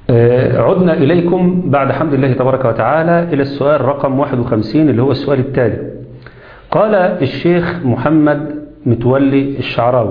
عدنا إليكم بعد حمد الله تبارك وتعالى إلى السؤال رقم 51 اللي هو السؤال التالي قال الشيخ محمد متولي الشعراوي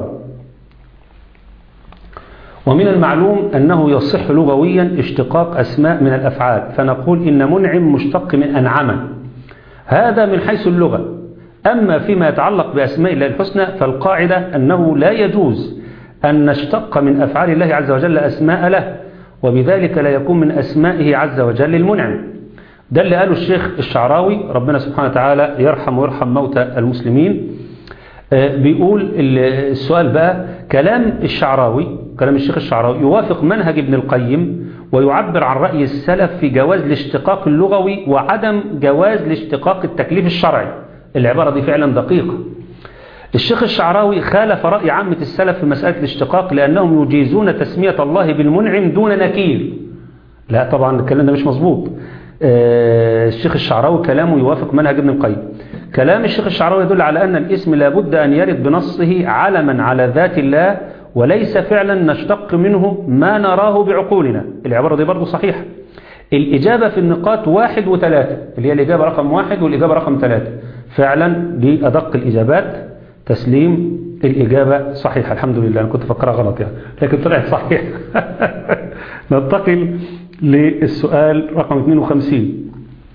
ومن المعلوم أنه يصح لغويا اشتقاق أسماء من الأفعال فنقول إن منعم مشتق من أنعم هذا من حيث اللغة أما فيما يتعلق بأسماء الله الحسنى فالقاعدة أنه لا يجوز أن نشتق من أفعال الله عز وجل أسماء له وبذلك لا يكون من أسمائه عز وجل المنعم ده اللي قاله الشيخ الشعراوي ربنا سبحانه وتعالى يرحم ويرحم موتى المسلمين بيقول السؤال بقى كلام الشعراوي كلام الشيخ الشعراوي يوافق منهج ابن القيم ويعبر عن رأي السلف في جواز الاشتقاق اللغوي وعدم جواز الاشتقاق التكليف الشرعي العبارة دي فعلا دقيقة الشيخ الشعراوي خالف رأي عامة السلف في مسألة الاشتقاق لأنهم يجيزون تسمية الله بالمنعم دون نكير لا طبعا الكلام ده مش مظبوط الشيخ الشعراوي كلامه يوافق منهج ابن القيم كلام الشيخ الشعراوي يدل على أن الاسم لابد أن يرد بنصه علما على ذات الله وليس فعلا نشتق منه ما نراه بعقولنا العبارة دي برضو صحيحة الإجابة في النقاط واحد وثلاثة اللي هي الإجابة رقم واحد والإجابة رقم ثلاثة فعلا دي أدق الإجابات تسليم الإجابة صحيحة الحمد لله أنا كنت فكرها غلط يعني لكن طلعت صحيح ننتقل للسؤال رقم 52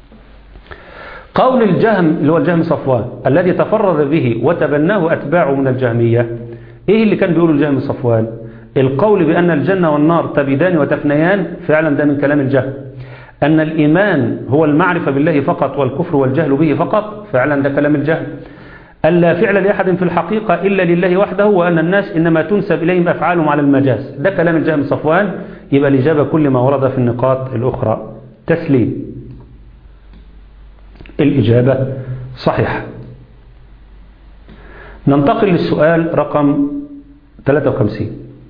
قول الجهم اللي هو الجهم صفوان الذي تفرد به وتبناه أتباعه من الجهمية إيه اللي كان بيقوله الجهم صفوان القول بأن الجنة والنار تبيدان وتفنيان فعلا ده من كلام الجهم أن الإيمان هو المعرفة بالله فقط والكفر والجهل به فقط فعلا ده كلام الجهم ألا فعل لأحد في الحقيقة إلا لله وحده وأن الناس إنما تنسب إليهم أفعالهم على المجاز ده كلام الجهم صفوان يبقى الإجابة كل ما ورد في النقاط الأخرى تسليم الإجابة صحيحة ننتقل للسؤال رقم 53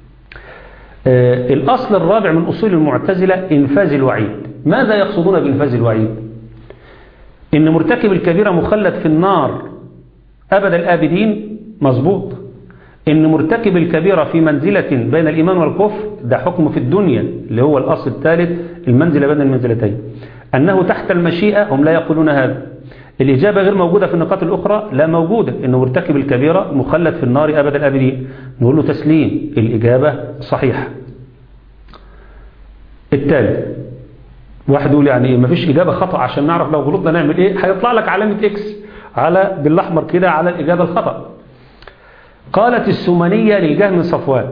آه الأصل الرابع من أصول المعتزلة إنفاذ الوعيد ماذا يقصدون بإنفاذ الوعيد إن مرتكب الكبيرة مخلد في النار أبد الآبدين مظبوط إن مرتكب الكبيرة في منزلة بين الإيمان والكفر ده حكم في الدنيا اللي هو الأصل الثالث المنزلة بين المنزلتين أنه تحت المشيئة هم لا يقولون هذا الإجابة غير موجودة في النقاط الأخرى لا موجودة إنه مرتكب الكبيرة مخلد في النار أبد الآبدين نقول له تسليم الإجابة صحيحة التالي واحد يقول يعني ما فيش إجابة خطأ عشان نعرف لو غلطنا نعمل إيه هيطلع لك علامة إكس على بالأحمر كده على الإجابة الخطأ قالت السمنية للجهم صفوان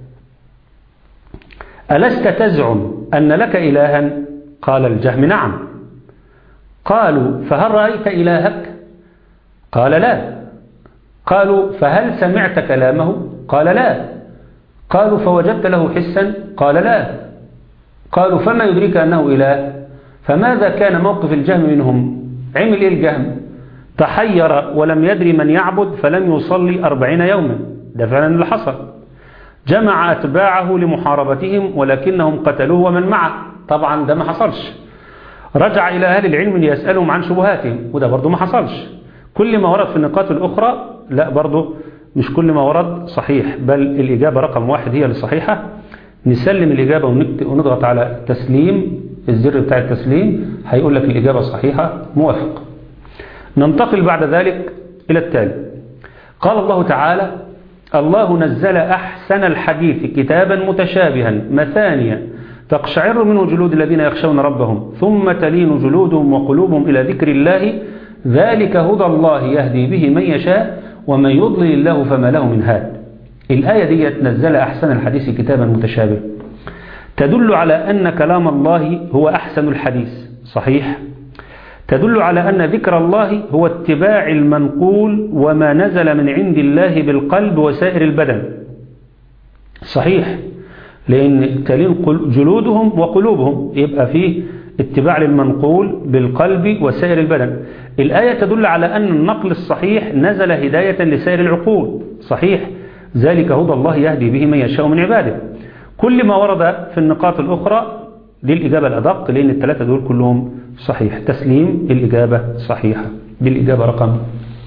ألست تزعم أن لك إلها قال الجهم نعم قالوا فهل رأيت إلهك قال لا قالوا فهل سمعت كلامه قال لا قالوا فوجدت له حسا قال لا قالوا فما يدريك أنه إله فماذا كان موقف الجهم منهم عمل إيه الجهم تحير ولم يدري من يعبد فلم يصلي أربعين يوما ده فعلا اللي حصل جمع أتباعه لمحاربتهم ولكنهم قتلوه ومن معه طبعا ده ما حصلش رجع إلى أهل العلم ليسألهم عن شبهاتهم وده برضه ما حصلش كل ما ورد في النقاط الأخرى لا برضه مش كل ما ورد صحيح بل الإجابة رقم واحد هي الصحيحة نسلم الإجابة ونضغط على تسليم الزر بتاع التسليم هيقول لك الإجابة صحيحة موافق ننتقل بعد ذلك إلى التالي قال الله تعالى الله نزل أحسن الحديث كتابا متشابها مثانيا تقشعر منه جلود الذين يخشون ربهم ثم تلين جلودهم وقلوبهم إلى ذكر الله ذلك هدى الله يهدي به من يشاء ومن يضلل الله فما له من هاد الآية دي نزل أحسن الحديث كتابا متشابه تدل على أن كلام الله هو أحسن الحديث صحيح تدل على أن ذكر الله هو اتباع المنقول وما نزل من عند الله بالقلب وسائر البدن صحيح لأن تلين جلودهم وقلوبهم يبقى فيه اتباع للمنقول بالقلب وسائر البدن الآية تدل على أن النقل الصحيح نزل هداية لسائر العقول صحيح ذلك هدى الله يهدي به من يشاء من عباده كل ما ورد في النقاط الأخرى دي الإجابة الأدق لأن الثلاثة دول كلهم صحيح تسليم الإجابة صحيحة دي الإجابة رقم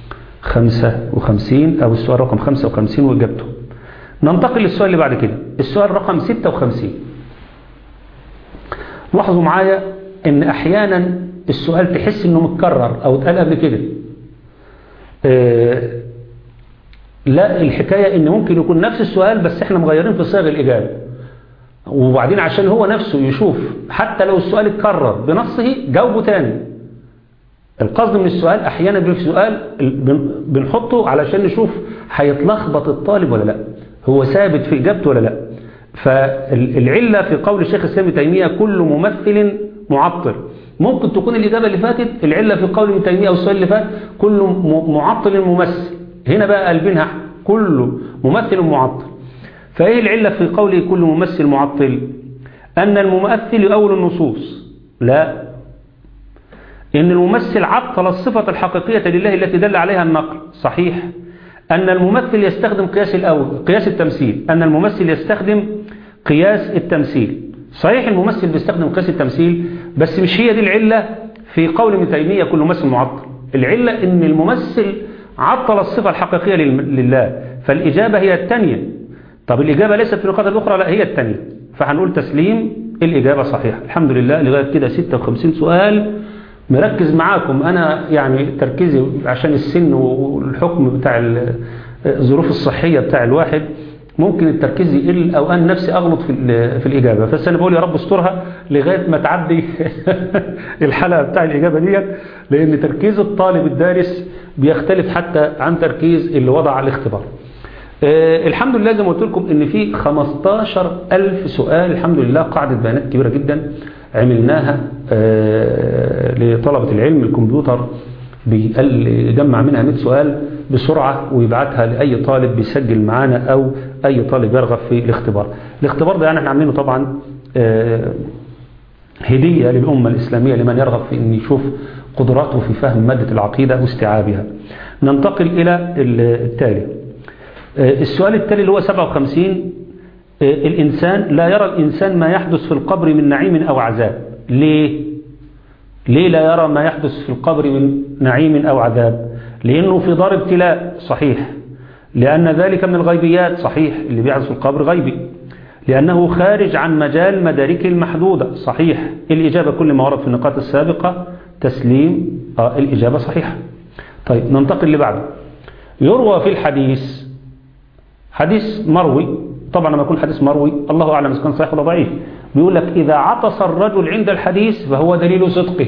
55 أو السؤال رقم 55 وإجابته ننتقل للسؤال اللي بعد كده السؤال رقم 56 لاحظوا معايا ان احيانا السؤال تحس انه متكرر او اتقال قبل كده اه لا الحكاية ان ممكن يكون نفس السؤال بس احنا مغيرين في صيغ الاجابة وبعدين عشان هو نفسه يشوف حتى لو السؤال اتكرر بنصه جاوبه تاني القصد من السؤال احيانا بيبقى سؤال بنحطه علشان نشوف هيتلخبط الطالب ولا لا هو ثابت في اجابته ولا لا فالعلة في قول الشيخ الاسلام تيمية كل ممثل معطل ممكن تكون الإجابة اللي فاتت العلة في قول ابن تيمية أو السؤال اللي فات كل معطل ممثل هنا بقى قلبينها كل ممثل معطل فإيه العلة في قوله كل ممثل معطل أن الممثل يؤول النصوص لا إن الممثل عطل الصفة الحقيقية لله التي دل عليها النقل صحيح أن الممثل يستخدم قياس الأول قياس التمثيل أن الممثل يستخدم قياس التمثيل صحيح الممثل بيستخدم قياس التمثيل بس مش هي دي العلة في قول ابن تيمية كل ممثل معطل العلة ان الممثل عطل الصفة الحقيقية لله فالإجابة هي الثانية طب الإجابة ليست في النقاط الأخرى لا هي الثانية فهنقول تسليم الإجابة صحيحة الحمد لله لغاية كده 56 سؤال مركز معاكم أنا يعني تركيزي عشان السن والحكم بتاع الظروف الصحية بتاع الواحد ممكن التركيز يقل او انا نفسي اغلط في في الاجابه بس انا بقول يا رب استرها لغايه ما تعدي الحلقه بتاع الاجابه ديت لان تركيز الطالب الدارس بيختلف حتى عن تركيز اللي وضع الاختبار آه الحمد لله زي ما قلت لكم ان في 15000 سؤال الحمد لله قاعده بيانات كبيره جدا عملناها آه لطلبه العلم الكمبيوتر بيجمع منها 100 سؤال بسرعة ويبعتها لأي طالب بيسجل معانا أو أي طالب يرغب في الاختبار الاختبار ده يعني احنا عاملينه طبعا هدية للأمة الإسلامية لمن يرغب في أن يشوف قدراته في فهم مادة العقيدة واستيعابها ننتقل إلى التالي السؤال التالي اللي هو 57 الإنسان لا يرى الإنسان ما يحدث في القبر من نعيم أو عذاب ليه؟ ليه لا يرى ما يحدث في القبر من نعيم أو عذاب لأنه في دار ابتلاء صحيح لأن ذلك من الغيبيات صحيح اللي بيحدث في القبر غيبي لأنه خارج عن مجال مداركه المحدودة صحيح الإجابة كل ما ورد في النقاط السابقة تسليم آه الإجابة صحيحة طيب ننتقل اللي بعده يروى في الحديث حديث مروي طبعا لما يكون حديث مروي الله أعلم إذا كان صحيح ولا ضعيف بيقول لك إذا عطس الرجل عند الحديث فهو دليل صدقه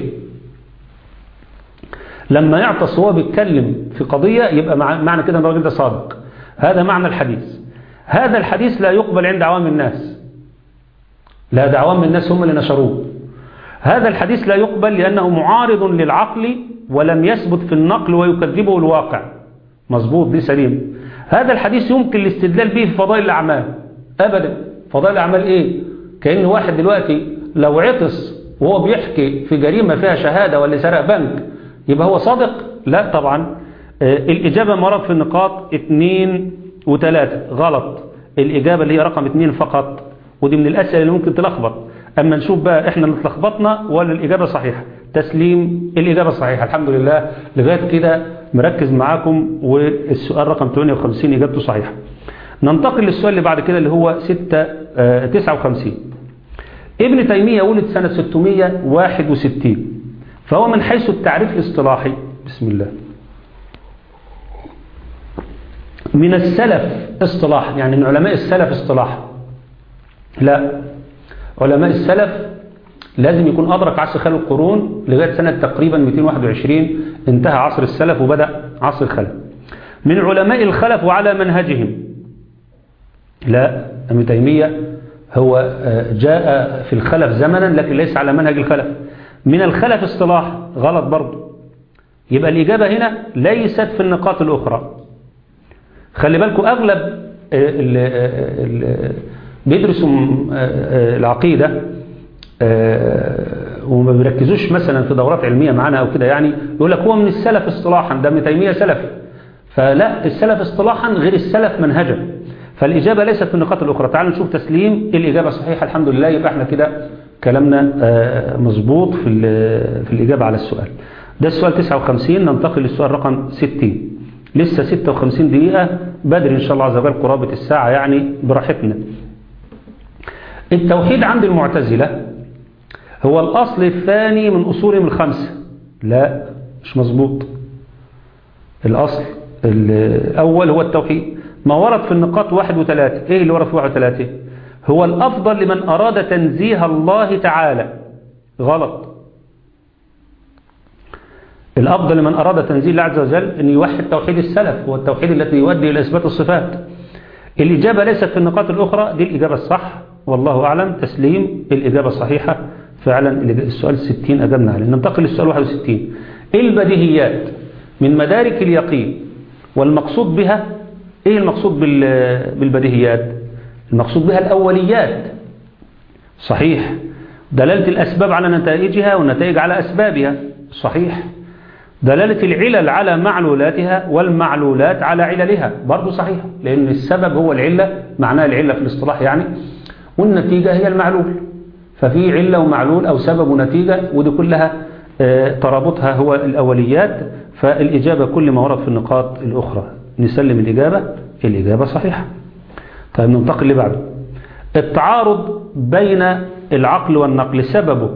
لما يعطس وهو بيتكلم في قضية يبقى معنى كده ان الراجل ده صادق هذا معنى الحديث هذا الحديث لا يقبل عند عوام الناس لا ده عوام الناس هم اللي نشروه هذا الحديث لا يقبل لأنه معارض للعقل ولم يثبت في النقل ويكذبه الواقع مظبوط دي سليم هذا الحديث يمكن الاستدلال به في فضائل الأعمال أبدا فضائل الأعمال إيه كأن واحد دلوقتي لو عطس وهو بيحكي في جريمة فيها شهادة ولا سرق بنك يبقى هو صادق لا طبعا الإجابة مرض في النقاط 2 و3 غلط الإجابة اللي هي رقم 2 فقط ودي من الأسئلة اللي ممكن تلخبط أما نشوف بقى إحنا اللي اتلخبطنا ولا الإجابة صحيحة تسليم الإجابة صحيحة الحمد لله لغاية كده مركز معاكم والسؤال رقم 58 إجابته صحيحة ننتقل للسؤال اللي بعد كده اللي هو 6 59 ابن تيمية ولد سنة 661 فهو من حيث التعريف الاصطلاحي بسم الله من السلف اصطلاحا يعني من علماء السلف اصطلاحا لا علماء السلف لازم يكون أدرك عصر خلف القرون لغاية سنة تقريبا 221 انتهى عصر السلف وبدأ عصر الخلف من علماء الخلف وعلى منهجهم لا ابن تيمية هو جاء في الخلف زمنا لكن ليس على منهج الخلف من الخلف اصطلاح غلط برضه يبقى الإجابة هنا ليست في النقاط الأخرى خلي بالكم أغلب اللي بيدرسوا العقيدة وما بيركزوش مثلا في دورات علمية معانا أو كده يعني يقول لك هو من السلف اصطلاحا ده ابن تيمية سلفي فلا السلف اصطلاحا غير السلف منهجا فالإجابة ليست في النقاط الأخرى تعالوا نشوف تسليم الإجابة صحيحة الحمد لله يبقى احنا كده كلامنا مظبوط في في الإجابة على السؤال ده السؤال 59 ننتقل للسؤال رقم 60 لسه 56 دقيقة بدري إن شاء الله عز وجل قرابة الساعة يعني براحتنا التوحيد عند المعتزلة هو الأصل الثاني من أصولهم الخمسة لا مش مظبوط الأصل الأول هو التوحيد ما ورد في النقاط واحد وثلاثة إيه اللي ورد في واحد وثلاثة هو الأفضل لمن أراد تنزيه الله تعالى غلط الأفضل لمن أراد تنزيه الله عز وجل أن يوحد توحيد السلف هو التوحيد الذي يؤدي إلى إثبات الصفات الإجابة ليست في النقاط الأخرى دي الإجابة الصح والله أعلم تسليم الإجابة الصحيحة فعلا السؤال 60 أجبنا عليه ننتقل للسؤال 61 البديهيات من مدارك اليقين والمقصود بها إيه المقصود بالبديهيات المقصود بها الأوليات صحيح دلالة الأسباب على نتائجها والنتائج على أسبابها صحيح دلالة العلل على معلولاتها والمعلولات على عللها برضو صحيح لأن السبب هو العلة معناها العلة في الاصطلاح يعني والنتيجة هي المعلول ففي علة ومعلول أو سبب ونتيجة ودي كلها ترابطها هو الأوليات فالإجابة كل ما ورد في النقاط الأخرى نسلم الإجابة الإجابة صحيحة طيب ننتقل لبعده التعارض بين العقل والنقل سببه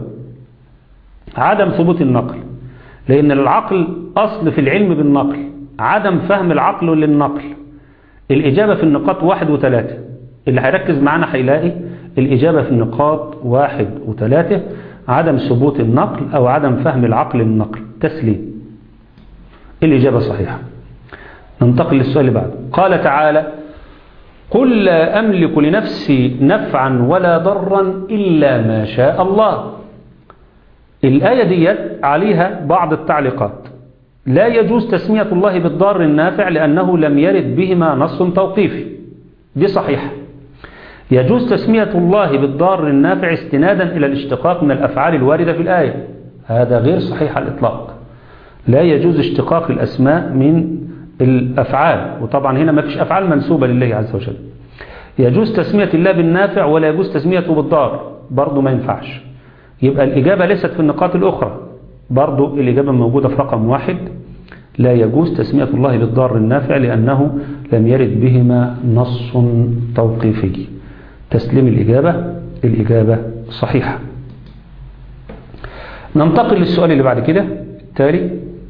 عدم ثبوت النقل لأن العقل أصل في العلم بالنقل عدم فهم العقل للنقل الإجابة في النقاط واحد وثلاثة اللي هيركز معانا هيلاقي الإجابة في النقاط واحد وثلاثة عدم ثبوت النقل أو عدم فهم العقل للنقل تسليم الإجابة صحيحة ننتقل للسؤال اللي بعده قال تعالى قل لا أملك لنفسي نفعا ولا ضرا إلا ما شاء الله الآية ديت عليها بعض التعليقات لا يجوز تسمية الله بالضار النافع لأنه لم يرد بهما نص توقيفي دي صحيحة يجوز تسمية الله بالضار النافع استنادا إلى الاشتقاق من الأفعال الواردة في الآية هذا غير صحيح على الإطلاق لا يجوز اشتقاق الأسماء من الأفعال وطبعا هنا ما فيش أفعال منسوبة لله عز وجل يجوز تسمية الله بالنافع ولا يجوز تسميته بالضار برضه ما ينفعش يبقى الإجابة ليست في النقاط الأخرى برضو الإجابة موجودة في رقم واحد لا يجوز تسمية الله بالضار النافع لأنه لم يرد بهما نص توقيفي تسليم الإجابة الإجابة صحيحة ننتقل للسؤال اللي بعد كده التالي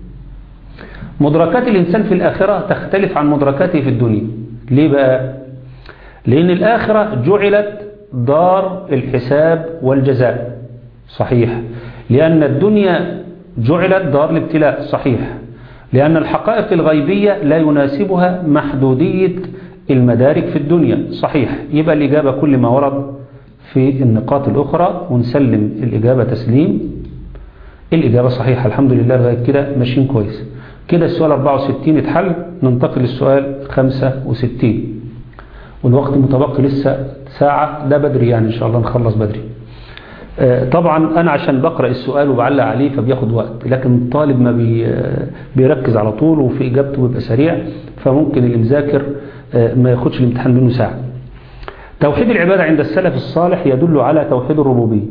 مدركات الإنسان في الآخرة تختلف عن مدركاته في الدنيا ليه بقى لأن الآخرة جعلت دار الحساب والجزاء صحيح لأن الدنيا جعلت دار الابتلاء صحيح لأن الحقائق الغيبية لا يناسبها محدودية المدارك في الدنيا صحيح يبقى الإجابة كل ما ورد في النقاط الأخرى ونسلم الإجابة تسليم الإجابة صحيحة الحمد لله لغاية كده ماشيين كويس كده السؤال 64 اتحل ننتقل للسؤال 65 والوقت متبقي لسه ساعة ده بدري يعني إن شاء الله نخلص بدري طبعا أنا عشان بقرأ السؤال وبعلق عليه فبياخد وقت لكن الطالب ما بي بيركز على طول وفي إجابته بيبقى سريع فممكن اللي مذاكر ما ياخدش الامتحان منه ساعة توحيد العبادة عند السلف الصالح يدل على توحيد الربوبية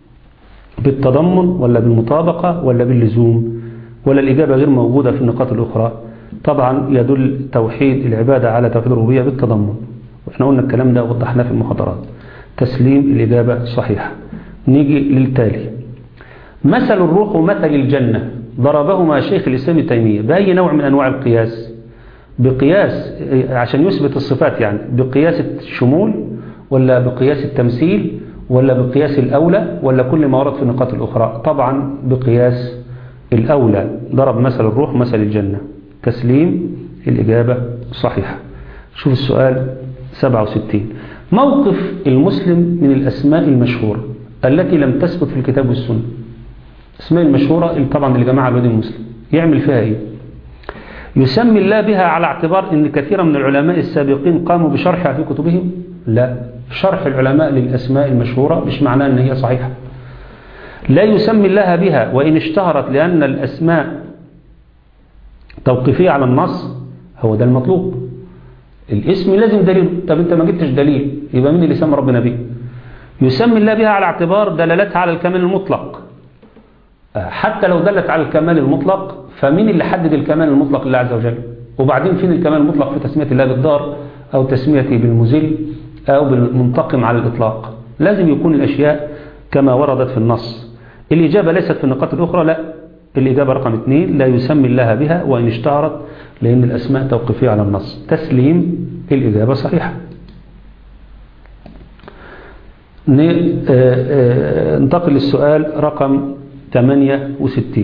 بالتضمن ولا بالمطابقة ولا باللزوم ولا الإجابة غير موجودة في النقاط الأخرى طبعا يدل توحيد العبادة على توحيد الربوبية بالتضمن واحنا قلنا الكلام ده وضحناه في المحاضرات تسليم الإجابة صحيحة نيجي للتالي مثل الروح ومثل الجنة ضربهما شيخ الإسلام التيمية بأي نوع من أنواع القياس بقياس عشان يثبت الصفات يعني بقياس الشمول ولا بقياس التمثيل ولا بقياس الأولى ولا كل ما ورد في النقاط الأخرى طبعا بقياس الأولى ضرب مثل الروح مثل الجنة تسليم الإجابة صحيحة شوف السؤال 67 موقف المسلم من الأسماء المشهورة التي لم تثبت في الكتاب والسنة اسماء المشهورة طبعا لجماعة الوادي المسلم يعمل فيها ايه يسمي الله بها على اعتبار ان كثيرا من العلماء السابقين قاموا بشرحها في كتبهم لا شرح العلماء للأسماء المشهورة مش معناه ان هي صحيحة لا يسمي الله بها وإن اشتهرت لأن الأسماء توقيفية على النص هو ده المطلوب الاسم لازم دليل طب انت ما جبتش دليل يبقى مين اللي سمى ربنا به يسمي الله بها على اعتبار دلالتها على الكمال المطلق حتى لو دلت على الكمال المطلق فمين اللي حدد الكمال المطلق لله عز وجل وبعدين فين الكمال المطلق في تسمية الله بالدار أو تسميته بالمزل أو بالمنتقم على الإطلاق لازم يكون الأشياء كما وردت في النص الإجابة ليست في النقاط الأخرى لا الإجابة رقم اثنين لا يسمي الله بها وإن اشتهرت لأن الأسماء توقفية على النص تسليم الإجابة صحيحة ننتقل للسؤال رقم 68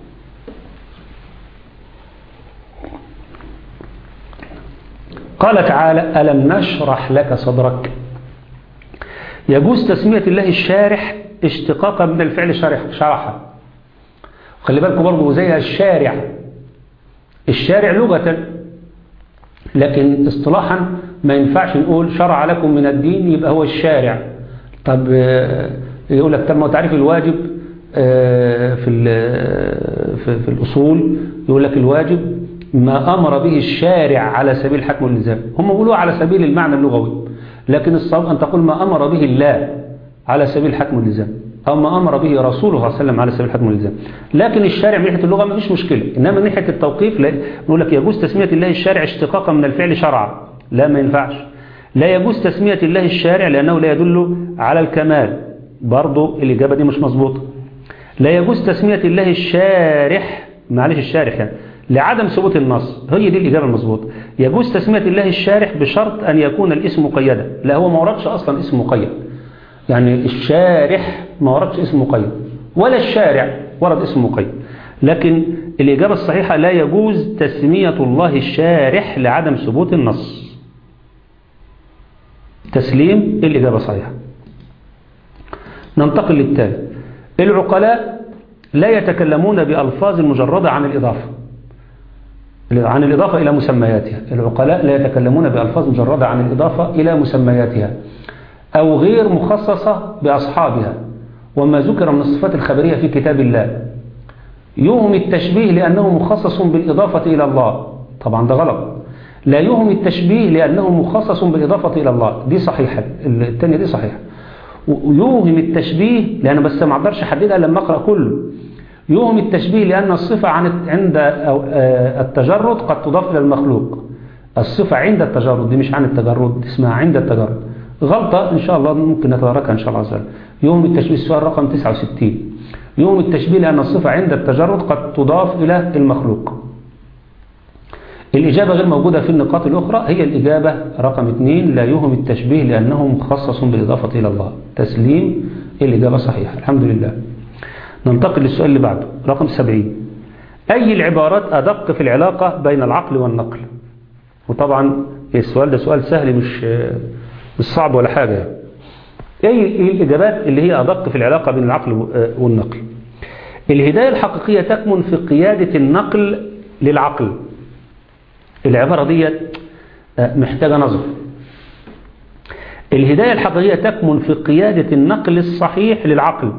قال تعالى ألم نشرح لك صدرك يجوز تسمية الله الشارح اشتقاقا من الفعل شرح شرح خلي بالكم برضه زي الشارع الشارع لغة لكن اصطلاحا ما ينفعش نقول شرع لكم من الدين يبقى هو الشارع طب يقول لك طب ما تعريف الواجب في في, في الأصول يقول لك الواجب ما أمر به الشارع على سبيل الحكم والنزام هم بيقولوا على سبيل المعنى اللغوي لكن الصواب أن تقول ما أمر به الله على سبيل الحكم والنزام أو ما أمر به رسوله صلى الله عليه وسلم على سبيل الحكم والنزام لكن الشارع من ناحية اللغة ما فيش مشكلة إنما من ناحية التوقيف نقول لك يجوز تسمية الله الشارع اشتقاقا من الفعل شرعا لا ما ينفعش لا يجوز تسمية الله الشارع لأنه لا يدل على الكمال برضو الإجابة دي مش مظبوطة لا يجوز تسمية الله الشارح معلش الشارح يعني لعدم ثبوت النص هي دي الإجابة المظبوطة يجوز تسمية الله الشارح بشرط أن يكون الاسم مقيدا لا هو ما وردش أصلا اسم مقيد يعني الشارح ما وردش اسم مقيد ولا الشارع ورد اسم مقيد لكن الإجابة الصحيحة لا يجوز تسمية الله الشارح لعدم ثبوت النص تسليم الإجابة صحيحة ننتقل للتالي العقلاء لا يتكلمون بألفاظ مجردة عن الإضافة عن الإضافة إلى مسمياتها العقلاء لا يتكلمون بألفاظ مجردة عن الإضافة إلى مسمياتها أو غير مخصصة بأصحابها وما ذكر من الصفات الخبرية في كتاب الله يوهم التشبيه لأنه مخصص بالإضافة إلى الله طبعا ده غلط لا يوهم التشبيه لأنه مخصص بالإضافة إلى الله دي صحيحة الثانية دي صحيحة ويوهم التشبيه لأنه بس ما أقدرش أحددها لما أقرأ كله يوهم التشبيه لأن الصفة عند التجرد قد تضاف إلى المخلوق الصفة عند التجرد دي مش عن التجرد اسمها عند التجرد غلطة إن شاء الله ممكن نتداركها إن شاء الله عز وجل يوم التشبيه السؤال رقم 69 يوم التشبيه لأن الصفة عند التجرد قد تضاف إلى المخلوق الإجابة غير موجودة في النقاط الأخرى هي الإجابة رقم 2 لا يهم التشبيه لأنه مخصص بالإضافة إلى الله تسليم الإجابة صحيحة الحمد لله ننتقل للسؤال اللي بعده رقم 70 أي العبارات أدق في العلاقة بين العقل والنقل وطبعا السؤال ده سؤال سهل مش مش صعب ولا حاجة أي الإجابات اللي هي أدق في العلاقة بين العقل والنقل الهداية الحقيقية تكمن في قيادة النقل للعقل العبارة دي محتاجة نظر الهداية الحقيقية تكمن في قيادة النقل الصحيح للعقل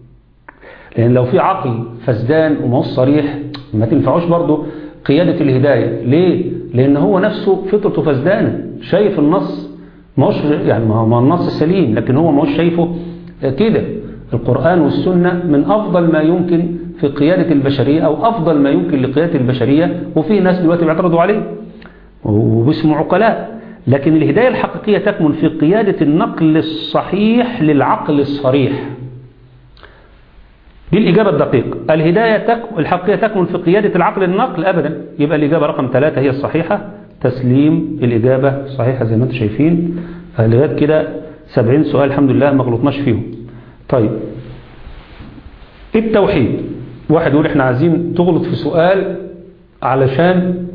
لأن لو في عقل فسدان وما هو صريح ما تنفعوش برضه قيادة الهداية ليه؟ لأن هو نفسه فطرته فسدانة شايف النص ما هوش يعني ما هو النص سليم لكن هو ما هوش شايفه كده القرآن والسنة من أفضل ما يمكن في قيادة البشرية أو أفضل ما يمكن لقيادة البشرية وفي ناس دلوقتي بيعترضوا عليه وباسمه عقلاء لكن الهداية الحقيقية تكمن في قيادة النقل الصحيح للعقل الصريح دي الإجابة الدقيقة الهداية تك... الحقيقية تكمن في قيادة العقل النقل أبدا يبقى الإجابة رقم ثلاثة هي الصحيحة تسليم الإجابة صحيحة زي ما انتم شايفين لغاية كده 70 سؤال الحمد لله ما غلطناش فيهم طيب التوحيد واحد يقول احنا عايزين تغلط في سؤال علشان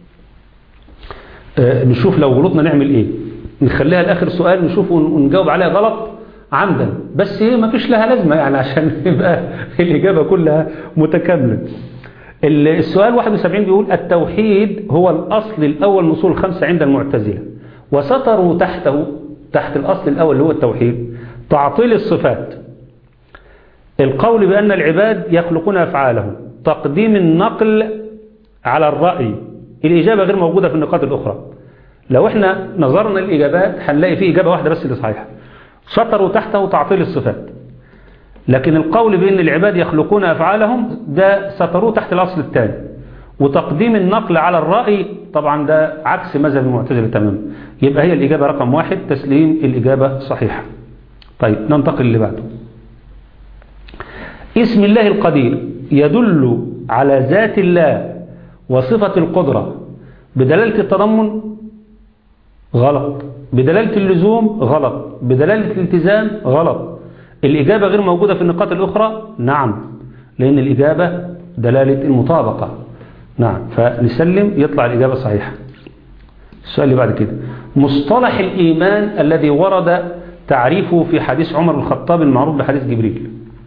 اه نشوف لو غلطنا نعمل ايه نخليها لاخر سؤال نشوف ونجاوب عليها غلط عمدا بس هي ما فيش لها لازمة يعني عشان يبقى الإجابة كلها متكاملة السؤال 71 بيقول التوحيد هو الأصل الأول من أصول الخمسة عند المعتزلة وسطروا تحته تحت الأصل الأول اللي هو التوحيد تعطيل الصفات القول بأن العباد يخلقون أفعالهم تقديم النقل على الرأي الإجابة غير موجودة في النقاط الأخرى لو احنا نظرنا الإجابات هنلاقي فيه إجابة واحدة بس اللي صحيحة سطروا تحته تعطيل الصفات لكن القول بأن العباد يخلقون أفعالهم ده سطروه تحت الأصل الثاني وتقديم النقل على الرأي طبعا ده عكس مذهب المعتزلة تماما يبقى هي الإجابة رقم واحد تسليم الإجابة صحيحة طيب ننتقل اللي بعده اسم الله القدير يدل على ذات الله وصفة القدرة بدلالة التضمن غلط بدلالة اللزوم غلط بدلالة الالتزام غلط الإجابة غير موجودة في النقاط الأخرى نعم لأن الإجابة دلالة المطابقة نعم فنسلم يطلع الإجابة صحيحة السؤال اللي بعد كده مصطلح الإيمان الذي ورد تعريفه في حديث عمر بن الخطاب المعروف بحديث جبريل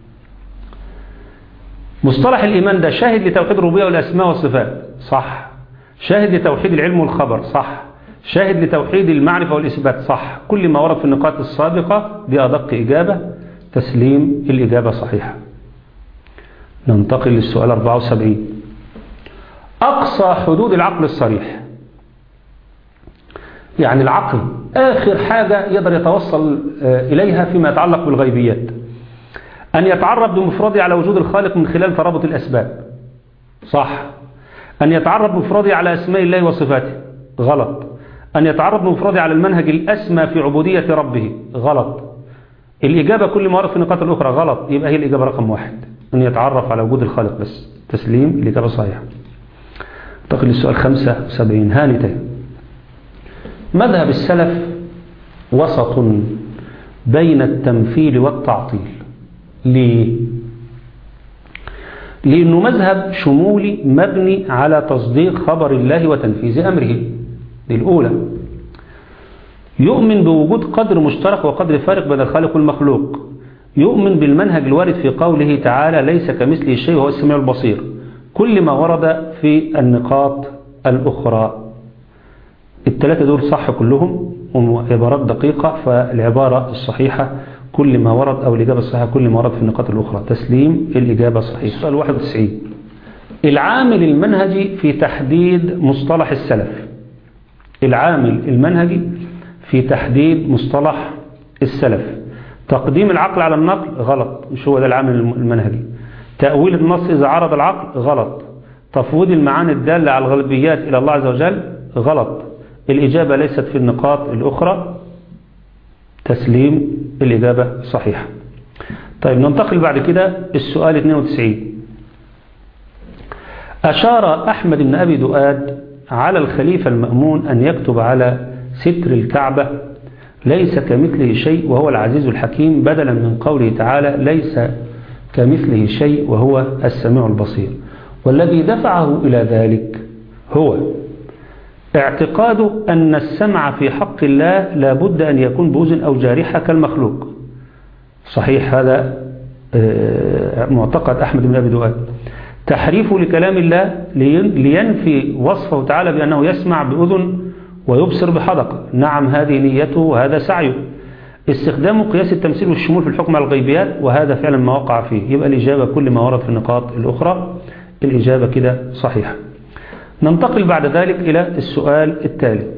مصطلح الإيمان ده شاهد لتوحيد الربوبية والأسماء والصفات صح شاهد لتوحيد العلم والخبر صح شاهد لتوحيد المعرفة والإثبات صح كل ما ورد في النقاط السابقة دي أدق إجابة تسليم الإجابة صحيحة ننتقل للسؤال 74 أقصى حدود العقل الصريح يعني العقل آخر حاجة يقدر يتوصل إليها فيما يتعلق بالغيبيات أن يتعرف بمفرده على وجود الخالق من خلال ترابط الأسباب صح أن يتعرف بمفرده على أسماء الله وصفاته غلط أن يتعرف بمفرده على المنهج الأسمى في عبودية ربه غلط الإجابة كل ما ورد في النقاط الأخرى غلط يبقى هي الإجابة رقم واحد أن يتعرف على وجود الخالق بس تسليم الإجابة صحيحة انتقل للسؤال 75 هانتين مذهب السلف وسط بين التمثيل والتعطيل ليه؟ لأنه مذهب شمولي مبني على تصديق خبر الله وتنفيذ أمره دي الأولى يؤمن بوجود قدر مشترك وقدر فارق بين الخالق والمخلوق يؤمن بالمنهج الوارد في قوله تعالى ليس كمثله شيء وهو السميع البصير كل ما ورد في النقاط الأخرى الثلاثة دول صح كلهم عبارات دقيقة فالعبارة الصحيحة كل ما ورد أو الإجابة الصحيحة كل ما ورد في النقاط الأخرى تسليم الإجابة صحيحة سؤال 91 العامل المنهجي في تحديد مصطلح السلف العامل المنهجي في تحديد مصطلح السلف تقديم العقل على النقل غلط مش هو ده العامل المنهجي تأويل النص إذا عرض العقل غلط تفويض المعاني الدالة على الغلبيات إلى الله عز وجل غلط الإجابة ليست في النقاط الأخرى تسليم الإجابة صحيحة طيب ننتقل بعد كده السؤال 92 أشار أحمد بن أبي دؤاد على الخليفة المأمون أن يكتب على ستر الكعبة ليس كمثله شيء وهو العزيز الحكيم بدلا من قوله تعالى ليس كمثله شيء وهو السميع البصير والذي دفعه إلى ذلك هو اعتقاده أن السمع في حق الله لابد أن يكون بوزن أو جارحة كالمخلوق صحيح هذا معتقد أحمد بن أبي دؤاد تحريفه لكلام الله لينفي وصفه تعالى بأنه يسمع بأذن ويبصر بحدقة نعم هذه نيته وهذا سعيه استخدام قياس التمثيل والشمول في الحكم على الغيبيات وهذا فعلا ما وقع فيه يبقى الإجابة كل ما ورد في النقاط الأخرى الإجابة كده صحيحة ننتقل بعد ذلك إلى السؤال التالي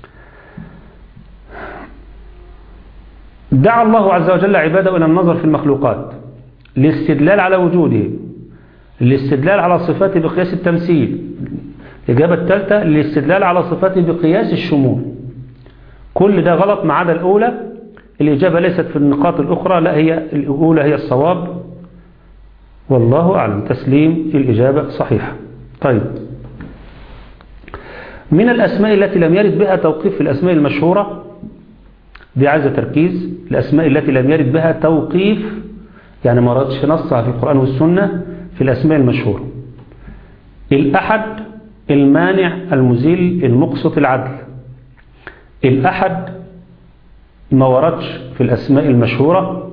دعا الله عز وجل عباده إلى النظر في المخلوقات الاستدلال على وجوده الاستدلال على صفاته بقياس التمثيل الإجابة الثالثة الاستدلال على صفاته بقياس الشمول كل ده غلط ما عدا الأولى الإجابة ليست في النقاط الأخرى لا هي الأولى هي الصواب والله أعلم تسليم الإجابة صحيحة طيب من الأسماء التي لم يرد بها توقيف في الأسماء المشهورة دي عايزة تركيز الأسماء التي لم يرد بها توقيف يعني ما ردش نصها في القرآن والسنة في الأسماء المشهورة الأحد المانع المزيل المقسط العدل الأحد ما وردش في الأسماء المشهورة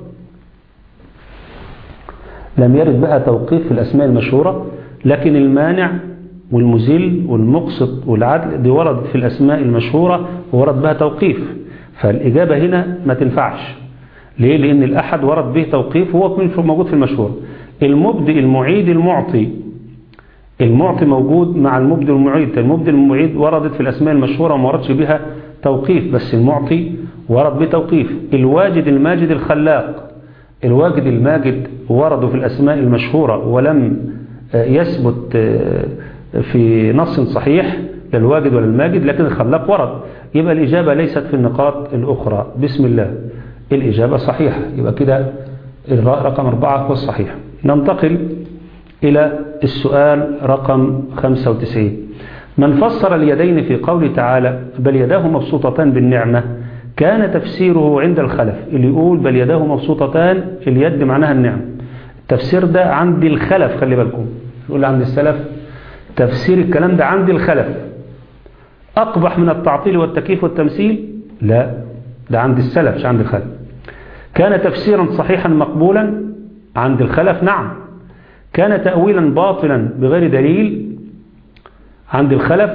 لم يرد بها توقيف في الأسماء المشهورة لكن المانع والمزيل والمقسط والعدل دي ورد في الأسماء المشهورة وورد بها توقيف فالإجابة هنا ما تنفعش ليه؟ لأن الأحد ورد به توقيف وهو موجود في المشهور المبدئ المعيد المعطي المعطي موجود مع المبدئ المعيد المبدئ المعيد وردت في الأسماء المشهورة وما وردش بها توقيف بس المعطي ورد بتوقيف الواجد الماجد الخلاق الواجد الماجد وردوا في الأسماء المشهورة ولم يثبت في نص صحيح للواجد ولا الماجد لكن الخلاق ورد يبقى الإجابة ليست في النقاط الأخرى بسم الله الإجابة صحيحة يبقى كده الراء رقم أربعة هو الصحيح ننتقل إلى السؤال رقم 95 من فسر اليدين في قوله تعالى بل يداه مبسوطتان بالنعمة كان تفسيره عند الخلف اللي يقول بل يداه مبسوطتان اليد معناها النعم التفسير ده عند الخلف خلي بالكم يقول عند السلف تفسير الكلام ده عند الخلف أقبح من التعطيل والتكييف والتمثيل لا ده عند السلف مش عند الخلف كان تفسيرا صحيحا مقبولا عند الخلف نعم كان تأويلا باطلا بغير دليل عند الخلف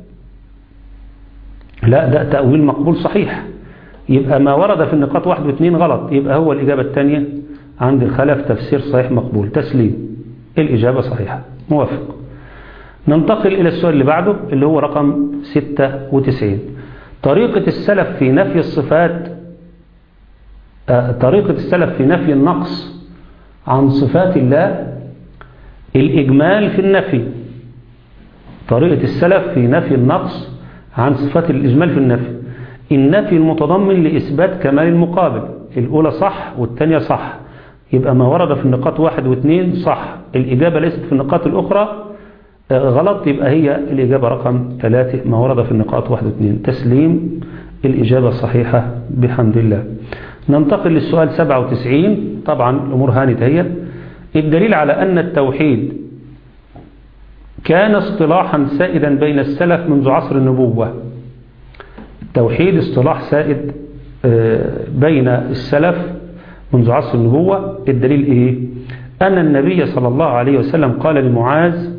لا ده تأويل مقبول صحيح يبقى ما ورد في النقاط واحد واثنين غلط يبقى هو الإجابة الثانية عند الخلف تفسير صحيح مقبول تسليم الإجابة صحيحة موافق ننتقل إلى السؤال اللي بعده اللي هو رقم 96 طريقة السلف في نفي الصفات آه طريقة السلف في نفي النقص عن صفات الله الإجمال في النفي طريقة السلف في نفي النقص عن صفات الإجمال في النفي النفي المتضمن لإثبات كمال المقابل الأولى صح والثانية صح يبقى ما ورد في النقاط واحد واثنين صح الإجابة ليست في النقاط الأخرى غلط يبقى هي الإجابة رقم ثلاثة ما ورد في النقاط واحد واثنين تسليم الإجابة صحيحة بحمد الله ننتقل للسؤال 97 طبعا الأمور هانت هي الدليل على أن التوحيد كان اصطلاحا سائدا بين السلف منذ عصر النبوة التوحيد اصطلاح سائد بين السلف منذ عصر النبوة الدليل إيه أن النبي صلى الله عليه وسلم قال لمعاذ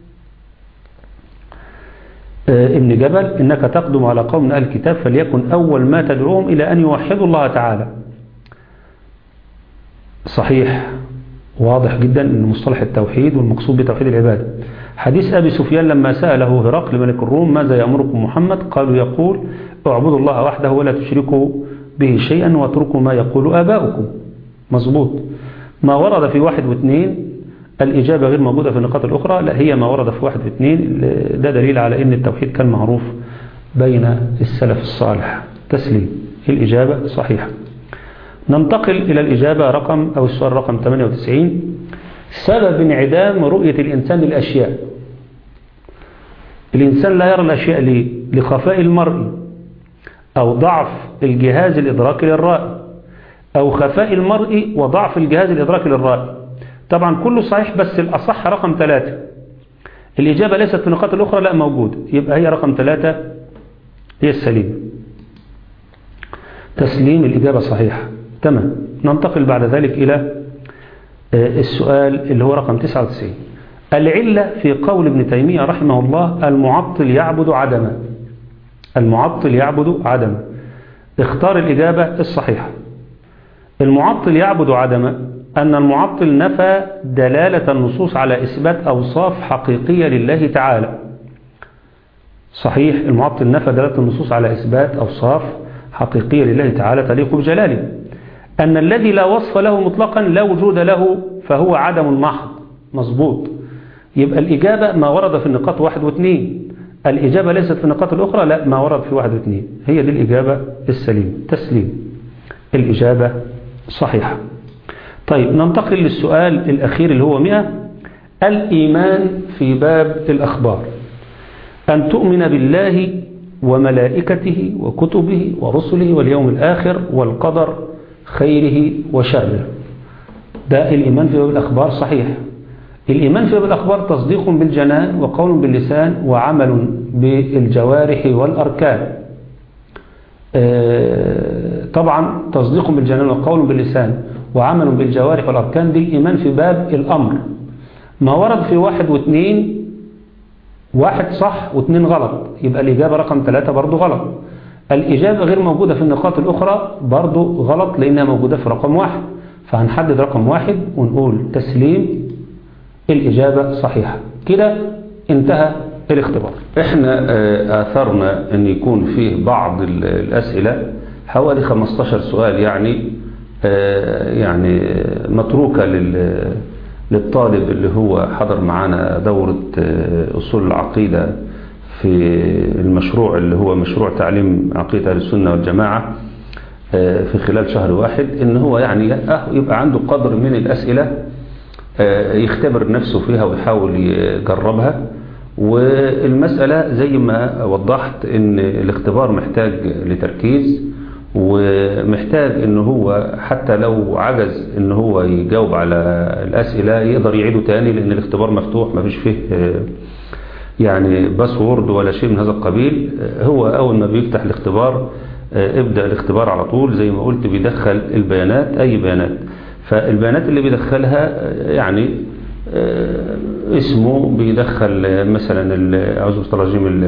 ابن جبل إنك تقدم على قوم أهل الكتاب فليكن أول ما تدعوهم إلى أن يوحدوا الله تعالى صحيح واضح جدا أن مصطلح التوحيد والمقصود بتوحيد العبادة حديث أبي سفيان لما سأله هرقل ملك الروم ماذا يأمركم محمد قالوا يقول اعبدوا الله وحده ولا تشركوا به شيئا واتركوا ما يقول آباؤكم مظبوط ما ورد في واحد واثنين الإجابة غير موجودة في النقاط الأخرى لا هي ما ورد في واحد واثنين ده دليل على أن التوحيد كان معروف بين السلف الصالح تسليم الإجابة صحيحة ننتقل إلى الإجابة رقم أو السؤال رقم 98 سبب انعدام رؤية الإنسان للأشياء الإنسان لا يرى الأشياء ليه؟ لخفاء المرء أو ضعف الجهاز الإدراكي للرأي أو خفاء المرء وضعف الجهاز الإدراكي للرأي طبعا كله صحيح بس الأصح رقم ثلاثة الإجابة ليست في النقاط الأخرى لا موجود يبقى هي رقم ثلاثة هي السليمة تسليم الإجابة صحيحة تمام ننتقل بعد ذلك إلى السؤال اللي هو رقم 99 العلة في قول ابن تيمية رحمه الله المعطل يعبد عدما المعطل يعبد عدما اختار الإجابة الصحيحة المعطل يعبد عدما أن المعطل نفى دلالة النصوص على إثبات أوصاف حقيقية لله تعالى صحيح المعطل نفى دلالة النصوص على إثبات أوصاف حقيقية لله تعالى تليق بجلاله أن الذي لا وصف له مطلقا لا وجود له فهو عدم محض مظبوط يبقى الإجابة ما ورد في النقاط واحد واثنين الإجابة ليست في النقاط الأخرى لا ما ورد في واحد واثنين هي دي الإجابة السليم تسليم الإجابة صحيحة طيب ننتقل للسؤال الأخير اللي هو 100 الإيمان في باب الأخبار أن تؤمن بالله وملائكته وكتبه ورسله واليوم الآخر والقدر خيره وشره ده الإيمان في باب الأخبار صحيح الإيمان في باب الأخبار تصديق بالجنان وقول باللسان وعمل بالجوارح والأركان طبعا تصديق بالجنان وقول باللسان وعمل بالجوارح والأركان دي الإيمان في باب الأمر ما ورد في واحد واثنين واحد صح واثنين غلط يبقى الإجابة رقم ثلاثة برضو غلط الإجابة غير موجودة في النقاط الأخرى برضو غلط لأنها موجودة في رقم واحد فهنحدد رقم واحد ونقول تسليم الإجابة صحيحة كده انتهى الاختبار احنا آثرنا أن يكون فيه بعض الأسئلة حوالي 15 سؤال يعني يعني متروكة للطالب اللي هو حضر معانا دورة أصول العقيدة في المشروع اللي هو مشروع تعليم عقيدة أهل السنة والجماعة في خلال شهر واحد ان هو يعني يبقى عنده قدر من الأسئلة يختبر نفسه فيها ويحاول يجربها والمسألة زي ما وضحت ان الاختبار محتاج لتركيز ومحتاج ان هو حتى لو عجز ان هو يجاوب على الاسئلة يقدر يعيده تاني لان الاختبار مفتوح ما فيش فيه يعني باسورد ولا شيء من هذا القبيل هو اول ما بيفتح الاختبار ابدأ الاختبار على طول زي ما قلت بيدخل البيانات اي بيانات فالبيانات اللي بيدخلها يعني اسمه بيدخل مثلا اعوذ بالله الرجيم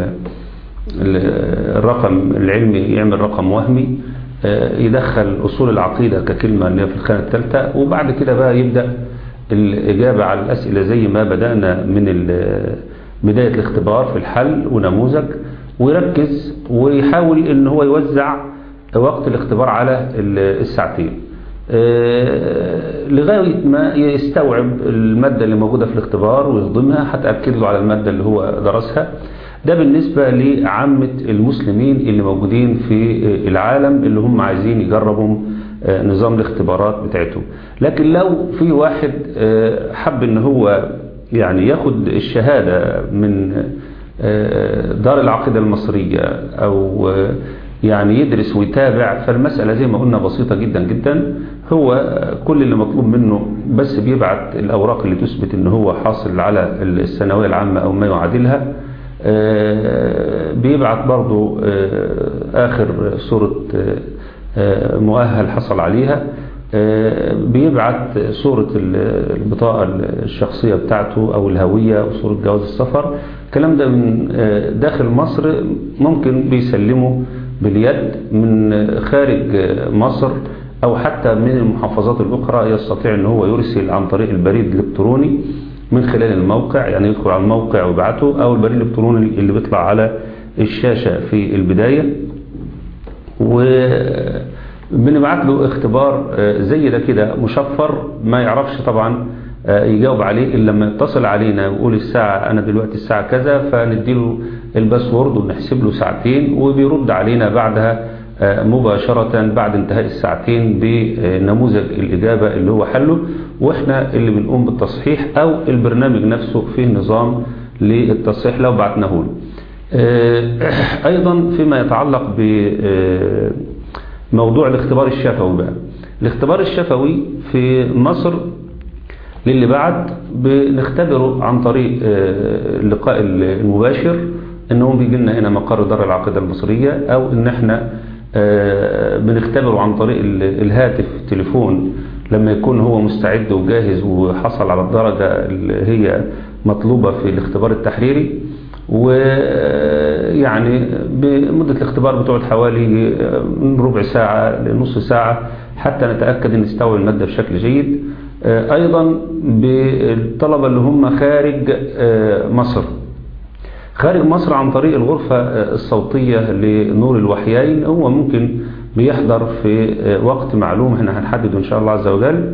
الرقم العلمي يعمل رقم وهمي يدخل أصول العقيدة ككلمة اللي في الخانة الثالثة وبعد كده بقى يبدأ الإجابة على الأسئلة زي ما بدأنا من بداية الاختبار في الحل ونموذج ويركز ويحاول ان هو يوزع وقت الاختبار على الساعتين لغاية ما يستوعب المادة اللي موجودة في الاختبار ويهضمها حتى أكد له على المادة اللي هو درسها ده بالنسبة لعامة المسلمين اللي موجودين في العالم اللي هم عايزين يجربوا نظام الاختبارات بتاعتهم لكن لو في واحد حب ان هو يعني ياخد الشهادة من دار العقيدة المصرية او يعني يدرس ويتابع فالمسألة زي ما قلنا بسيطة جدا جدا هو كل اللي مطلوب منه بس بيبعت الأوراق اللي تثبت ان هو حاصل على الثانوية العامة أو ما يعادلها بيبعت برضو آخر صورة مؤهل حصل عليها بيبعت صورة البطاقة الشخصية بتاعته أو الهوية أو صورة جواز السفر الكلام ده من داخل مصر ممكن بيسلمه باليد من خارج مصر أو حتى من المحافظات الأخرى يستطيع أن هو يرسل عن طريق البريد الإلكتروني من خلال الموقع يعني يدخل على الموقع ويبعته أو البريد الإلكتروني اللي بيطلع على الشاشة في البداية وبنبعت له اختبار زي ده كده مشفر ما يعرفش طبعا يجاوب عليه إلا لما يتصل علينا ويقول الساعة أنا دلوقتي الساعة كذا فنديله الباسورد ونحسب له ساعتين وبيرد علينا بعدها مباشرة بعد انتهاء الساعتين بنموذج الإجابة اللي هو حله وإحنا اللي بنقوم بالتصحيح أو البرنامج نفسه فيه نظام للتصحيح لو بعتناه له أيضا فيما يتعلق بموضوع الاختبار الشفوي بقى الاختبار الشفوي في مصر للي بعد بنختبره عن طريق اللقاء المباشر انهم بيجي لنا هنا مقر دار العقيدة المصرية او ان احنا بنختبره عن طريق الهاتف التليفون لما يكون هو مستعد وجاهز وحصل على الدرجة اللي هي مطلوبة في الاختبار التحريري ويعني بمدة الاختبار بتقعد حوالي من ربع ساعة لنص ساعة حتى نتأكد ان نستوعب المادة بشكل جيد ايضا بالطلبة اللي هم خارج مصر خارج مصر عن طريق الغرفة الصوتية لنور الوحيين هو ممكن بيحضر في وقت معلوم احنا هنحدده ان شاء الله عز وجل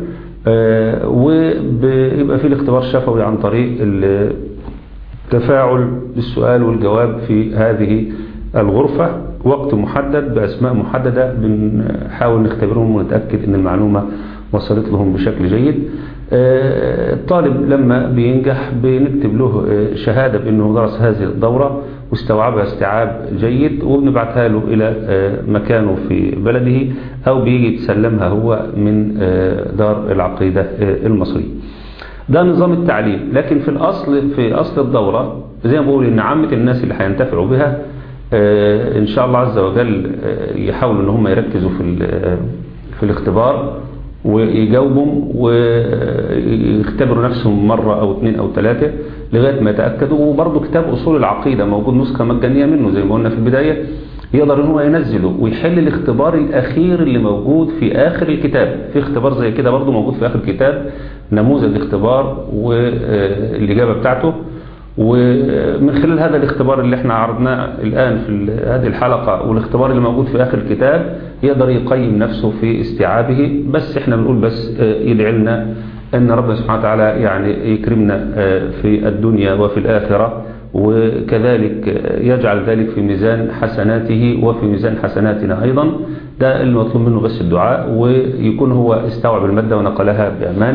وبيبقى فيه الاختبار الشفوي عن طريق التفاعل بالسؤال والجواب في هذه الغرفة وقت محدد بأسماء محددة بنحاول نختبرهم ونتأكد ان المعلومة وصلت لهم بشكل جيد الطالب لما بينجح بنكتب له شهادة بأنه درس هذه الدورة واستوعبها استيعاب جيد وبنبعتها له إلى مكانه في بلده أو بيجي يتسلمها هو من دار العقيدة المصرية ده نظام التعليم لكن في الأصل في أصل الدورة زي ما بقول إن عامة الناس اللي هينتفعوا بها إن شاء الله عز وجل يحاولوا إن هم يركزوا في في الاختبار ويجاوبهم ويختبروا نفسهم مرة أو اثنين أو ثلاثة لغاية ما يتأكدوا وبرضه كتاب أصول العقيدة موجود نسخة مجانية منه زي ما قلنا في البداية يقدر ان هو ينزله ويحل الاختبار الأخير اللي موجود في آخر الكتاب في اختبار زي كده برضه موجود في آخر الكتاب نموذج اختبار والإجابة بتاعته ومن خلال هذا الاختبار اللي احنا عرضناه الآن في هذه الحلقة والاختبار اللي موجود في آخر الكتاب يقدر يقيم نفسه في استيعابه بس احنا بنقول بس يدعي لنا ان ربنا سبحانه وتعالى يعني يكرمنا في الدنيا وفي الآخرة وكذلك يجعل ذلك في ميزان حسناته وفي ميزان حسناتنا أيضا ده المطلوب منه بس الدعاء ويكون هو استوعب المادة ونقلها بأمانة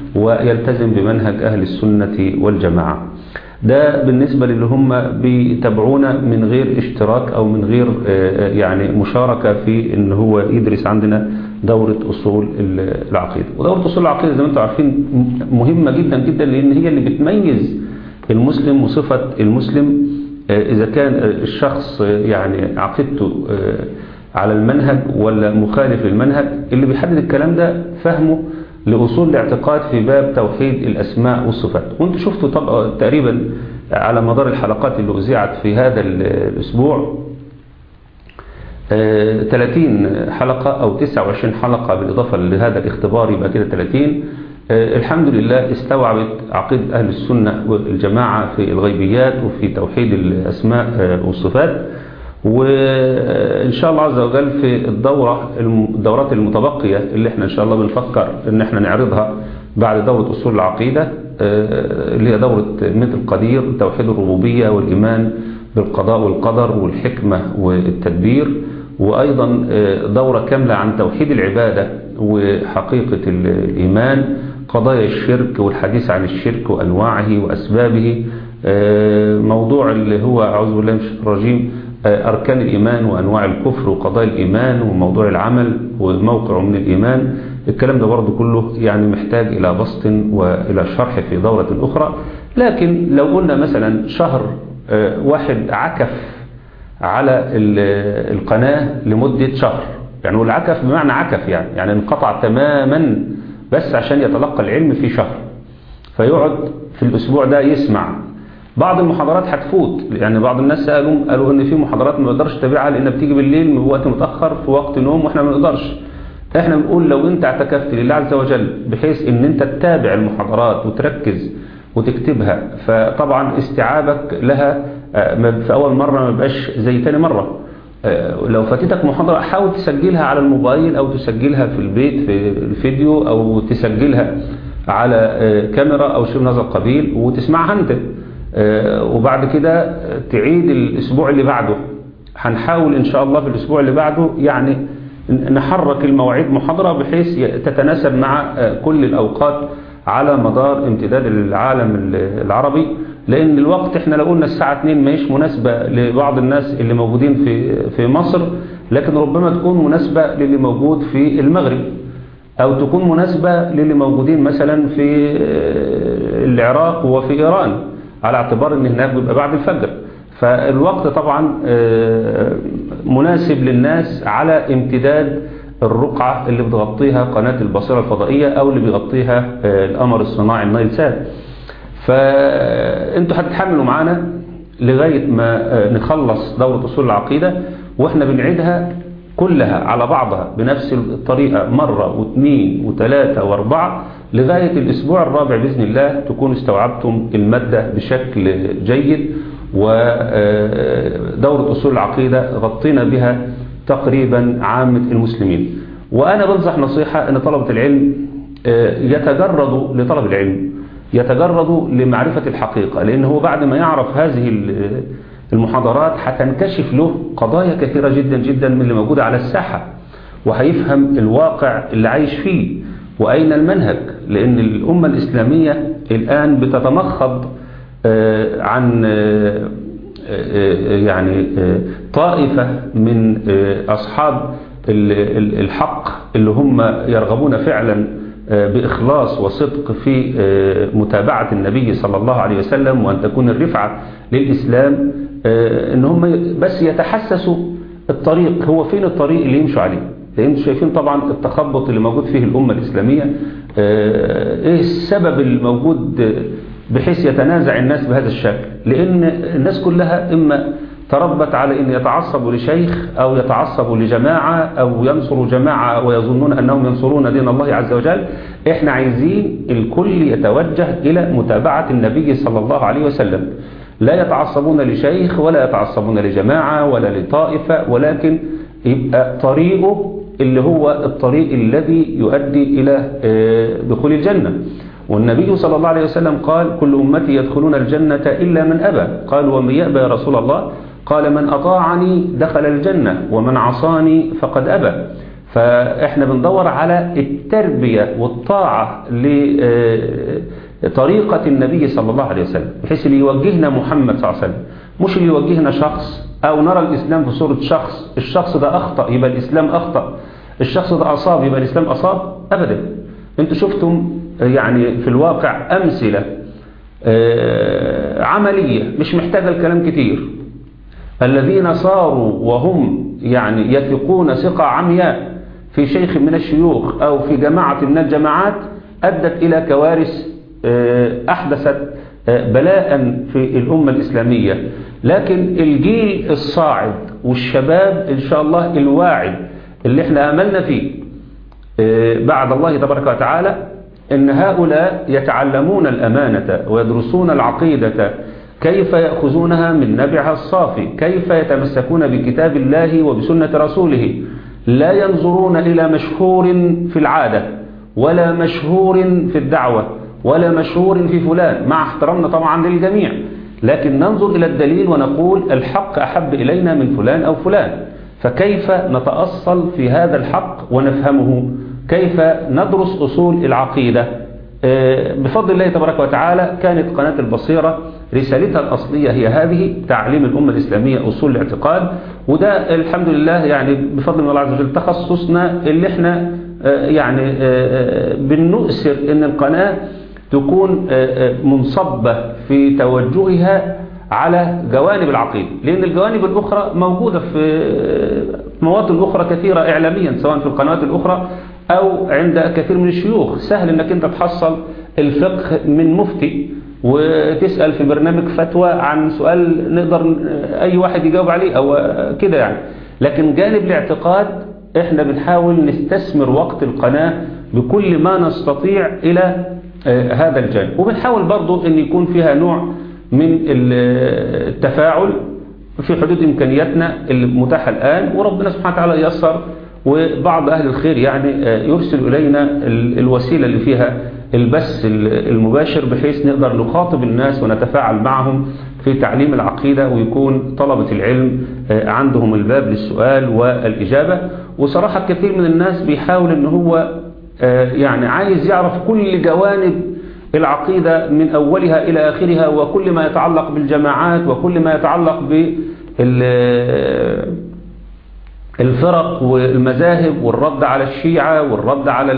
ويلتزم بمنهج أهل السنة والجماعة ده بالنسبة للي هم بيتابعونا من غير اشتراك أو من غير يعني مشاركة في ان هو يدرس عندنا دورة أصول العقيدة ودورة أصول العقيدة زي ما انتم عارفين مهمة جدا جدا لأن هي اللي بتميز المسلم وصفة المسلم إذا كان الشخص يعني عقيدته على المنهج ولا مخالف للمنهج اللي بيحدد الكلام ده فهمه لأصول الاعتقاد في باب توحيد الأسماء والصفات وانتم شفتوا طبعا تقريبا على مدار الحلقات اللي أذيعت في هذا الأسبوع 30 حلقة أو 29 حلقة بالإضافة لهذا الاختبار يبقى كده 30 الحمد لله استوعبت عقيدة أهل السنة والجماعة في الغيبيات وفي توحيد الأسماء والصفات وإن شاء الله عز وجل في الدورة الدورات المتبقية اللي احنا إن شاء الله بنفكر إن احنا نعرضها بعد دورة أصول العقيدة اللي هي دورة مثل القدير توحيد الربوبية والإيمان بالقضاء والقدر والحكمة والتدبير وأيضا دورة كاملة عن توحيد العبادة وحقيقة الإيمان قضايا الشرك والحديث عن الشرك وأنواعه وأسبابه موضوع اللي هو أعوذ بالله من الشيطان الرجيم أركان الإيمان وأنواع الكفر وقضايا الإيمان وموضوع العمل وموقعه من الإيمان الكلام ده برضه كله يعني محتاج إلى بسط وإلى شرح في دورة أخرى لكن لو قلنا مثلا شهر واحد عكف على القناة لمدة شهر يعني والعكف بمعنى عكف يعني يعني انقطع تماما بس عشان يتلقى العلم في شهر فيقعد في الأسبوع ده يسمع بعض المحاضرات هتفوت يعني بعض الناس سألوا قالوا ان في محاضرات ما نقدرش نتابعها لانها بتيجي بالليل من وقت متأخر في وقت نوم واحنا ما نقدرش احنا بنقول لو انت اعتكفت لله عز وجل بحيث ان انت تتابع المحاضرات وتركز وتكتبها فطبعا استيعابك لها في اول مرة ما بقاش زي تاني مرة لو فاتتك محاضرة حاول تسجلها على الموبايل او تسجلها في البيت في الفيديو او تسجلها على كاميرا او شيء من هذا القبيل وتسمعها انت وبعد كده تعيد الاسبوع اللي بعده هنحاول ان شاء الله في الاسبوع اللي بعده يعني نحرك المواعيد محاضرة بحيث تتناسب مع كل الاوقات على مدار امتداد العالم العربي لان الوقت احنا لو قلنا الساعة 2 ماهيش مناسبة لبعض الناس اللي موجودين في في مصر لكن ربما تكون مناسبة للي موجود في المغرب او تكون مناسبة للي موجودين مثلا في العراق وفي ايران على اعتبار ان هناك بيبقى بعد الفجر فالوقت طبعا مناسب للناس على امتداد الرقعة اللي بتغطيها قناة البصيرة الفضائية او اللي بيغطيها القمر الصناعي النايل سات فانتوا هتتحملوا معانا لغاية ما نخلص دورة اصول العقيدة واحنا بنعيدها كلها على بعضها بنفس الطريقة مرة واثنين وثلاثة واربعة لغاية الأسبوع الرابع بإذن الله تكونوا استوعبتم المادة بشكل جيد ودورة أصول العقيدة غطينا بها تقريبا عامة المسلمين وأنا بنصح نصيحة أن طلبة العلم يتجردوا لطلب العلم يتجردوا لمعرفة الحقيقة لأنه بعد ما يعرف هذه المحاضرات هتنكشف له قضايا كثيرة جدا جدا من اللي موجودة على الساحة وهيفهم الواقع اللي عايش فيه وأين المنهج لأن الأمة الإسلامية الآن بتتمخض عن يعني طائفة من أصحاب الحق اللي هم يرغبون فعلا بإخلاص وصدق في متابعة النبي صلى الله عليه وسلم وأن تكون الرفعة للإسلام ان هم بس يتحسسوا الطريق هو فين الطريق اللي يمشوا عليه لان شايفين طبعا التخبط اللي موجود فيه الأمة الإسلامية ايه السبب الموجود بحيث يتنازع الناس بهذا الشكل لان الناس كلها اما تربت على ان يتعصبوا لشيخ او يتعصبوا لجماعة او ينصروا جماعة ويظنون انهم ينصرون دين الله عز وجل احنا عايزين الكل يتوجه الى متابعة النبي صلى الله عليه وسلم لا يتعصبون لشيخ ولا يتعصبون لجماعة ولا لطائفة ولكن يبقى طريقه اللي هو الطريق الذي يؤدي إلى دخول الجنة والنبي صلى الله عليه وسلم قال كل أمتي يدخلون الجنة إلا من أبى قال ومن يأبى يا رسول الله قال من أطاعني دخل الجنة ومن عصاني فقد أبى فاحنا بندور على التربية والطاعة لطريقة النبي صلى الله عليه وسلم بحيث اللي يوجهنا محمد صلى الله عليه وسلم مش اللي يوجهنا شخص او نرى الاسلام في صورة شخص الشخص ده اخطأ يبقى الاسلام اخطأ الشخص ده اصاب يبقى الاسلام اصاب ابدا انتوا شفتم يعني في الواقع امثلة عملية مش محتاجة الكلام كتير الذين صاروا وهم يعني يثقون ثقة عمياء في شيخ من الشيوخ أو في جماعة من الجماعات أدت إلى كوارث أحدثت بلاء في الأمة الإسلامية لكن الجيل الصاعد والشباب إن شاء الله الواعد اللي احنا أملنا فيه بعد الله تبارك وتعالى إن هؤلاء يتعلمون الأمانة ويدرسون العقيدة كيف يأخذونها من نبعها الصافي كيف يتمسكون بكتاب الله وبسنة رسوله لا ينظرون إلى مشهور في العادة ولا مشهور في الدعوة ولا مشهور في فلان مع احترامنا طبعا للجميع لكن ننظر إلى الدليل ونقول الحق أحب إلينا من فلان أو فلان فكيف نتأصل في هذا الحق ونفهمه كيف ندرس أصول العقيدة بفضل الله تبارك وتعالى كانت قناة البصيرة رسالتها الأصلية هي هذه تعليم الأمة الإسلامية أصول الاعتقاد وده الحمد لله يعني بفضل الله عز وجل تخصصنا اللي احنا يعني بنؤسر ان القناة تكون منصبة في توجهها على جوانب العقيدة لأن الجوانب الأخرى موجودة في مواطن أخرى كثيرة إعلاميا سواء في القنوات الأخرى أو عند كثير من الشيوخ سهل أنك أنت تحصل الفقه من مفتي وتسأل في برنامج فتوى عن سؤال نقدر أي واحد يجاوب عليه أو كده يعني لكن جانب الاعتقاد احنا بنحاول نستثمر وقت القناة بكل ما نستطيع إلى هذا الجانب وبنحاول برضو أن يكون فيها نوع من التفاعل في حدود إمكانياتنا المتاحة الآن وربنا سبحانه وتعالى ييسر وبعض أهل الخير يعني يرسل إلينا الوسيلة اللي فيها البث المباشر بحيث نقدر نخاطب الناس ونتفاعل معهم في تعليم العقيدة ويكون طلبة العلم عندهم الباب للسؤال والإجابة وصراحة كثير من الناس بيحاول ان هو يعني عايز يعرف كل جوانب العقيدة من أولها إلى آخرها وكل ما يتعلق بالجماعات وكل ما يتعلق بالفرق والمذاهب والرد على الشيعة والرد على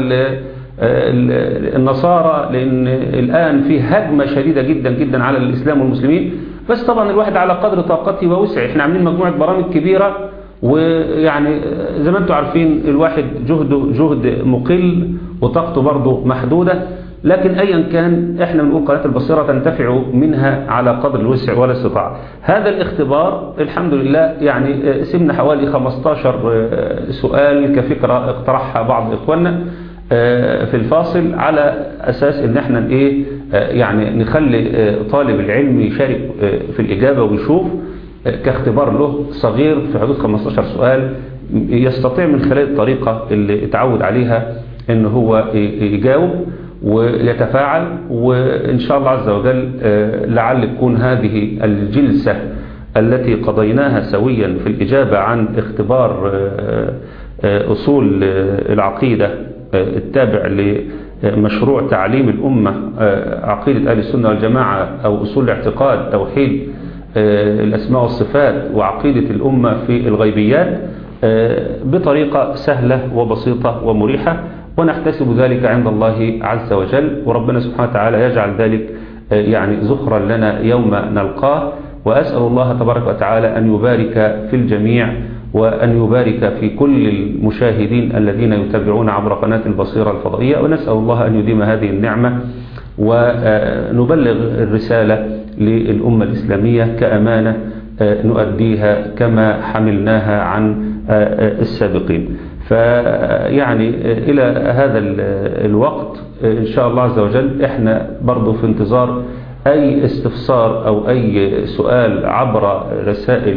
النصارى لأن الآن في هجمة شديدة جدا جدا على الإسلام والمسلمين بس طبعا الواحد على قدر طاقته ووسعه احنا عاملين مجموعة برامج كبيرة ويعني زي ما انتم عارفين الواحد جهده جهد مقل وطاقته برضه محدودة لكن ايا كان احنا بنقول قناة البصيرة تنتفع منها على قدر الوسع والاستطاعة هذا الاختبار الحمد لله يعني سمنا حوالي 15 سؤال كفكرة اقترحها بعض اخواننا في الفاصل على اساس ان احنا ايه يعني نخلي طالب العلم يشارك في الاجابة ويشوف كاختبار له صغير في حدود 15 سؤال يستطيع من خلال الطريقة اللي اتعود عليها ان هو يجاوب ويتفاعل وإن شاء الله عز وجل لعل تكون هذه الجلسة التي قضيناها سويا في الإجابة عن اختبار أصول العقيدة التابع لمشروع تعليم الأمة عقيدة أهل السنة والجماعة أو أصول الاعتقاد توحيد الأسماء والصفات وعقيدة الأمة في الغيبيات بطريقة سهلة وبسيطة ومريحة ونحتسب ذلك عند الله عز وجل وربنا سبحانه وتعالى يجعل ذلك يعني زخرا لنا يوم نلقاه وأسأل الله تبارك وتعالى أن يبارك في الجميع وأن يبارك في كل المشاهدين الذين يتابعون عبر قناة البصيرة الفضائية ونسأل الله أن يديم هذه النعمة ونبلغ الرسالة للأمة الإسلامية كأمانة نؤديها كما حملناها عن السابقين فيعني إلى هذا الوقت إن شاء الله عز وجل إحنا برضو في انتظار أي استفسار أو أي سؤال عبر رسائل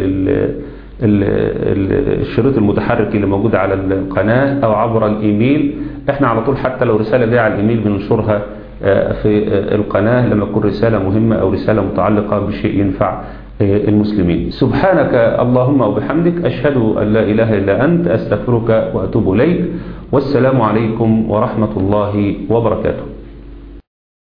الشريط المتحرك اللي موجود على القناة أو عبر الإيميل إحنا على طول حتى لو رسالة جاية على الإيميل بننشرها في القناة لما تكون رسالة مهمة أو رسالة متعلقة بشيء ينفع المسلمين سبحانك اللهم وبحمدك أشهد أن لا إله إلا أنت أستغفرك وأتوب إليك والسلام عليكم ورحمة الله وبركاته